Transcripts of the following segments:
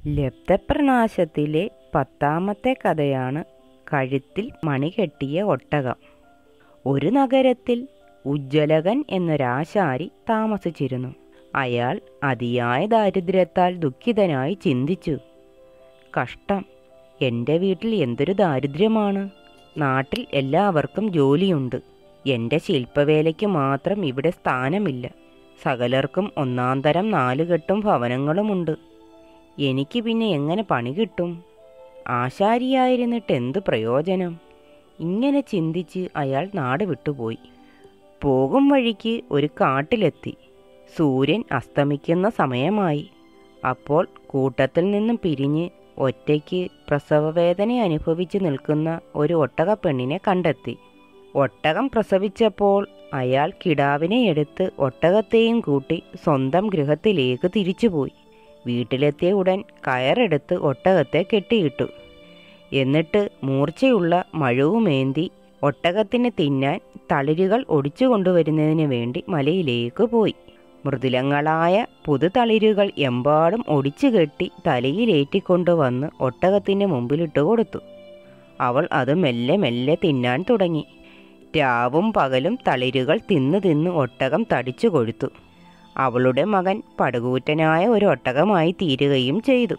ലബ്ധപ്രനാശത്തിലെ പത്താമത്തെ കഥയാണ് കഴുത്തിൽ മണി കെട്ടിയ ഒട്ടകം ഒരു നഗരത്തിൽ ഉജ്ജ്വലകൻ എന്നൊരാശാരി താമസിച്ചിരുന്നു അയാൾ അതിയായ ദാരിദ്ര്യത്താൽ ദുഃഖിതനായി ചിന്തിച്ചു കഷ്ടം എൻ്റെ വീട്ടിൽ എന്തൊരു ദാരിദ്ര്യമാണ് നാട്ടിൽ എല്ലാവർക്കും ജോലിയുണ്ട് എൻ്റെ ശില്പവേലയ്ക്ക് മാത്രം ഇവിടെ സ്ഥാനമില്ല സകലർക്കും ഒന്നാന്തരം നാലുകെട്ടും ഭവനങ്ങളുമുണ്ട് എനിക്ക് പിന്നെ എങ്ങനെ പണി കിട്ടും ആശാരിയായിരുന്നിട്ട് എന്ത് പ്രയോജനം ഇങ്ങനെ ചിന്തിച്ച് അയാൾ നാട് വിട്ടുപോയി പോകും വഴിക്ക് ഒരു കാട്ടിലെത്തി സൂര്യൻ അസ്തമിക്കുന്ന സമയമായി അപ്പോൾ കൂട്ടത്തിൽ നിന്നും പിരിഞ്ഞ് ഒറ്റയ്ക്ക് പ്രസവവേദന അനുഭവിച്ച് നിൽക്കുന്ന ഒരു ഒട്ടകപ്പെണ്ണിനെ കണ്ടെത്തി ഒട്ടകം പ്രസവിച്ചപ്പോൾ അയാൾ കിടാവിനെ എടുത്ത് ഒട്ടകത്തെയും കൂട്ടി സ്വന്തം ഗൃഹത്തിലേക്ക് തിരിച്ചുപോയി വീട്ടിലെത്തിയ ഉടൻ കയറെടുത്ത് ഒട്ടകത്തെ കെട്ടിയിട്ടു എന്നിട്ട് മൂർച്ചയുള്ള മഴവുമേന്തി ഒട്ടകത്തിന് തിന്നാൻ തളിരുകൾ ഒടിച്ചു കൊണ്ടുവരുന്നതിന് വേണ്ടി മലയിലേക്ക് പോയി മൃദുലങ്ങളായ പുതുതളിരുകൾ എമ്പാടും ഒടിച്ചു കെട്ടി തലയിലേറ്റിക്കൊണ്ടുവന്ന് ഒട്ടകത്തിൻ്റെ മുമ്പിലിട്ട് കൊടുത്തു അവൾ അത് മെല്ലെ മെല്ലെ തിന്നാൻ തുടങ്ങി രാവും പകലും തളിരുകൾ തിന്നു തിന്ന് ഒട്ടകം തടിച്ചു കൊഴുത്തു അവളുടെ മകൻ പടുകൂറ്റനായ ഒരു ഒട്ടകമായി തീരുകയും ചെയ്തു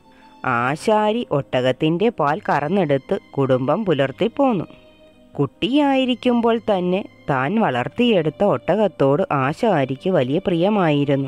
ആശാരി ഒട്ടകത്തിൻ്റെ പാൽ കറന്നെടുത്ത് കുടുംബം പുലർത്തിപ്പോന്നു കുട്ടിയായിരിക്കുമ്പോൾ തന്നെ താൻ വളർത്തിയെടുത്ത ഒട്ടകത്തോട് ആശാരിക്ക് വലിയ പ്രിയമായിരുന്നു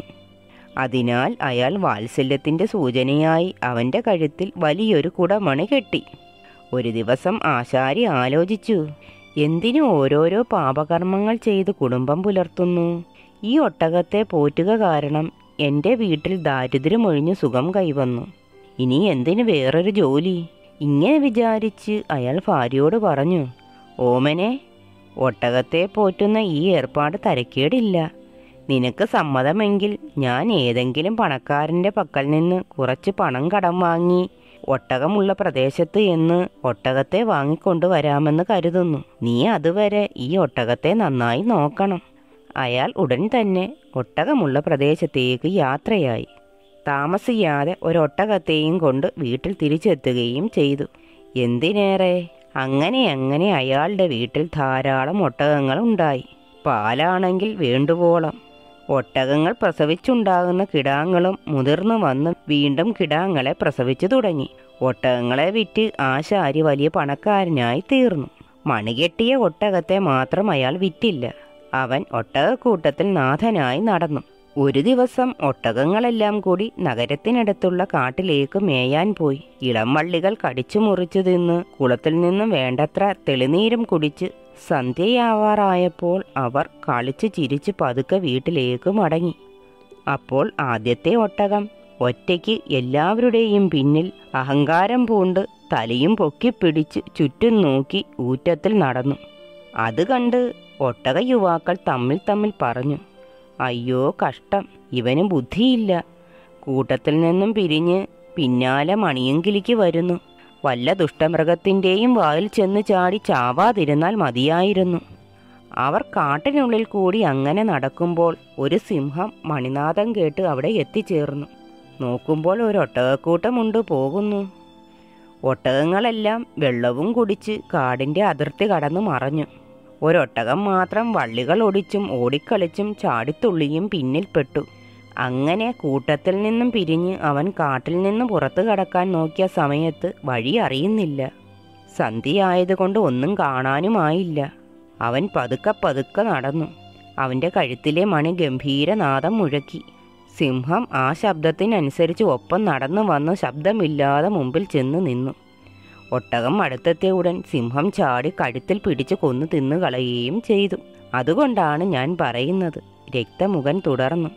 അതിനാൽ അയാൾ വാത്സല്യത്തിൻ്റെ സൂചനയായി അവൻ്റെ കഴുത്തിൽ വലിയൊരു കുടമണി കെട്ടി ഒരു ദിവസം ആശാരി ആലോചിച്ചു എന്തിനു ഓരോരോ പാപകർമ്മങ്ങൾ ചെയ്ത് കുടുംബം പുലർത്തുന്നു ഈ ഒട്ടകത്തെ പോറ്റുക കാരണം എൻ്റെ വീട്ടിൽ ദാരിദ്ര്യമൊഴിഞ്ഞ് സുഖം കൈവന്നു ഇനി എന്തിനു വേറൊരു ജോലി ഇങ്ങനെ വിചാരിച്ച് അയാൾ ഭാര്യയോട് പറഞ്ഞു ഓമനെ ഒട്ടകത്തെ പോറ്റുന്ന ഈ ഏർപ്പാട് തരക്കേടില്ല നിനക്ക് സമ്മതമെങ്കിൽ ഞാൻ ഏതെങ്കിലും പണക്കാരൻ്റെ പക്കൽ നിന്ന് കുറച്ച് പണം കടം വാങ്ങി ഒട്ടകമുള്ള പ്രദേശത്ത് എന്ന് ഒട്ടകത്തെ വാങ്ങിക്കൊണ്ടുവരാമെന്ന് കരുതുന്നു നീ അതുവരെ ഈ ഒട്ടകത്തെ നന്നായി നോക്കണം അയാൾ ഉടൻ തന്നെ ഒട്ടകമുള്ള പ്രദേശത്തേക്ക് യാത്രയായി താമസിയാതെ ഒരൊട്ടകത്തെയും കൊണ്ട് വീട്ടിൽ തിരിച്ചെത്തുകയും ചെയ്തു എന്തിനേറെ അങ്ങനെ അങ്ങനെ അയാളുടെ വീട്ടിൽ ധാരാളം ഒട്ടകങ്ങൾ ഉണ്ടായി പാലാണെങ്കിൽ വേണ്ടുവോളം ഒട്ടകങ്ങൾ പ്രസവിച്ചുണ്ടാകുന്ന കിടാങ്ങളും മുതിർന്നു വന്ന് വീണ്ടും കിടാങ്ങളെ പ്രസവിച്ചു തുടങ്ങി ഒട്ടകങ്ങളെ വിറ്റ് ആശാരി വലിയ പണക്കാരനായി തീർന്നു മണികെട്ടിയ ഒട്ടകത്തെ മാത്രം അയാൾ വിറ്റില്ല അവൻ ഒട്ടകക്കൂട്ടത്തിൽ നാഥനായി നടന്നു ഒരു ദിവസം ഒട്ടകങ്ങളെല്ലാം കൂടി നഗരത്തിനടുത്തുള്ള കാട്ടിലേക്ക് മേയാൻ പോയി ഇളം വള്ളികൾ കടിച്ചു മുറിച്ചു തിന്ന് കുളത്തിൽ നിന്നും വേണ്ടത്ര തെളിനീരും കുടിച്ച് സന്ധ്യയാവാറായപ്പോൾ അവർ കളിച്ച് ചിരിച്ച് പതുക്കെ വീട്ടിലേക്ക് മടങ്ങി അപ്പോൾ ആദ്യത്തെ ഒട്ടകം ഒറ്റയ്ക്ക് എല്ലാവരുടെയും പിന്നിൽ അഹങ്കാരം പൂണ്ട് തലയും പൊക്കിപ്പിടിച്ച് ചുറ്റും നോക്കി ഊറ്റത്തിൽ നടന്നു അത് കണ്ട് ഒട്ടക യുവാക്കൾ തമ്മിൽ തമ്മിൽ പറഞ്ഞു അയ്യോ കഷ്ടം ഇവന് ബുദ്ധിയില്ല കൂട്ടത്തിൽ നിന്നും പിരിഞ്ഞ് പിന്നാലെ മണിയെങ്കിലിക്ക് വരുന്നു വല്ല ദുഷ്ടമൃഗത്തിൻ്റെയും വായിൽ ചെന്ന് ചാടി ചാവാതിരുന്നാൽ മതിയായിരുന്നു അവർ കാട്ടിനുള്ളിൽ കൂടി അങ്ങനെ നടക്കുമ്പോൾ ഒരു സിംഹം മണിനാഥം കേട്ട് അവിടെ എത്തിച്ചേർന്നു നോക്കുമ്പോൾ ഒരു ഒട്ടകക്കൂട്ടമുണ്ട് പോകുന്നു ഒട്ടകങ്ങളെല്ലാം വെള്ളവും കുടിച്ച് കാടിൻ്റെ അതിർത്തി കടന്നു മറഞ്ഞു ഒരൊട്ടകം മാത്രം വള്ളികൾ ഒടിച്ചും ഓടിക്കളിച്ചും ചാടിത്തുള്ളിയും പിന്നിൽപ്പെട്ടു അങ്ങനെ കൂട്ടത്തിൽ നിന്നും പിരിഞ്ഞ് അവൻ കാട്ടിൽ നിന്ന് പുറത്തു കടക്കാൻ നോക്കിയ സമയത്ത് വഴി അറിയുന്നില്ല സന്ധ്യയായതുകൊണ്ട് ഒന്നും കാണാനുമായില്ല അവൻ പതുക്കെ പതുക്കെ നടന്നു അവൻ്റെ കഴുത്തിലെ മണി ഗംഭീരനാദം മുഴക്കി സിംഹം ആ ശബ്ദത്തിനനുസരിച്ച് ഒപ്പം നടന്നു വന്ന് ശബ്ദമില്ലാതെ മുമ്പിൽ ചെന്ന് നിന്നു ഒട്ടകം അടുത്തെത്തിയ ഉടൻ സിംഹം ചാടി കഴുത്തിൽ പിടിച്ച് കൊന്നു തിന്നു കളയുകയും ചെയ്തു അതുകൊണ്ടാണ് ഞാൻ പറയുന്നത് രക്തമുഖൻ തുടർന്നു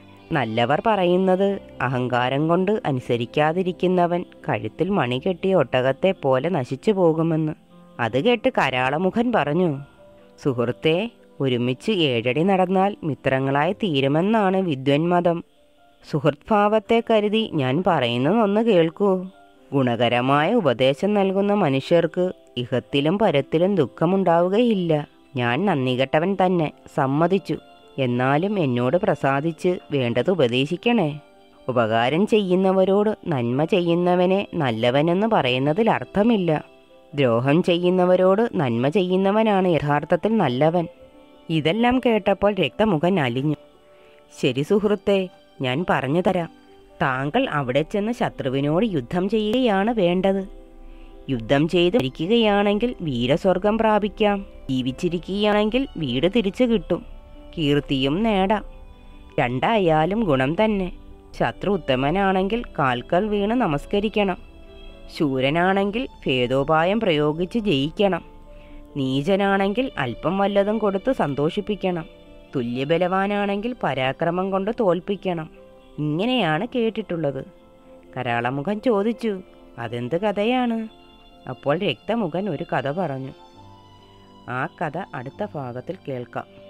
നല്ലവർ പറയുന്നത് അഹങ്കാരം കൊണ്ട് അനുസരിക്കാതിരിക്കുന്നവൻ കഴുത്തിൽ മണി കെട്ടിയ ഒട്ടകത്തെ പോലെ നശിച്ചു പോകുമെന്ന് അത് കേട്ട് കരാളമുഖൻ പറഞ്ഞു സുഹൃത്തെ ഒരുമിച്ച് ഏഴടി നടന്നാൽ മിത്രങ്ങളായി തീരുമെന്നാണ് വിദ്വന്മതം സുഹൃത്ഭാവത്തെ കരുതി ഞാൻ പറയുന്നതൊന്ന് കേൾക്കൂ ഗുണകരമായ ഉപദേശം നൽകുന്ന മനുഷ്യർക്ക് ഇഹത്തിലും പരത്തിലും ദുഃഖമുണ്ടാവുകയില്ല ഞാൻ നന്ദികെട്ടവൻ തന്നെ സമ്മതിച്ചു എന്നാലും എന്നോട് പ്രസാദിച്ച് വേണ്ടത് ഉപദേശിക്കണേ ഉപകാരം ചെയ്യുന്നവരോട് നന്മ ചെയ്യുന്നവനെ നല്ലവനെന്ന് പറയുന്നതിൽ അർത്ഥമില്ല ദ്രോഹം ചെയ്യുന്നവരോട് നന്മ ചെയ്യുന്നവനാണ് യഥാർത്ഥത്തിൽ നല്ലവൻ ഇതെല്ലാം കേട്ടപ്പോൾ രക്തമുഖൻ അലിഞ്ഞു ശരി സുഹൃത്തെ ഞാൻ പറഞ്ഞു തരാം താങ്കൾ അവിടെ ചെന്ന് ശത്രുവിനോട് യുദ്ധം ചെയ്യുകയാണ് വേണ്ടത് യുദ്ധം ചെയ്ത് മരിക്കുകയാണെങ്കിൽ വീരസ്വർഗം പ്രാപിക്കാം ജീവിച്ചിരിക്കുകയാണെങ്കിൽ വീട് തിരിച്ചു കിട്ടും കീർത്തിയും നേടാം രണ്ടായാലും ഗുണം തന്നെ ശത്രു ഉത്തമനാണെങ്കിൽ കാൽക്കൽ വീണ് നമസ്കരിക്കണം ശൂരനാണെങ്കിൽ ഭേദോപായം പ്രയോഗിച്ച് ജയിക്കണം നീചനാണെങ്കിൽ അല്പം വല്ലതും കൊടുത്ത് സന്തോഷിപ്പിക്കണം തുല്യബലവാനാണെങ്കിൽ പരാക്രമം കൊണ്ട് തോൽപ്പിക്കണം ഇങ്ങനെയാണ് കേട്ടിട്ടുള്ളത് കരാളമുഖൻ ചോദിച്ചു അതെന്ത് കഥയാണ് അപ്പോൾ രക്തമുഖൻ ഒരു കഥ പറഞ്ഞു ആ കഥ അടുത്ത ഭാഗത്തിൽ കേൾക്കാം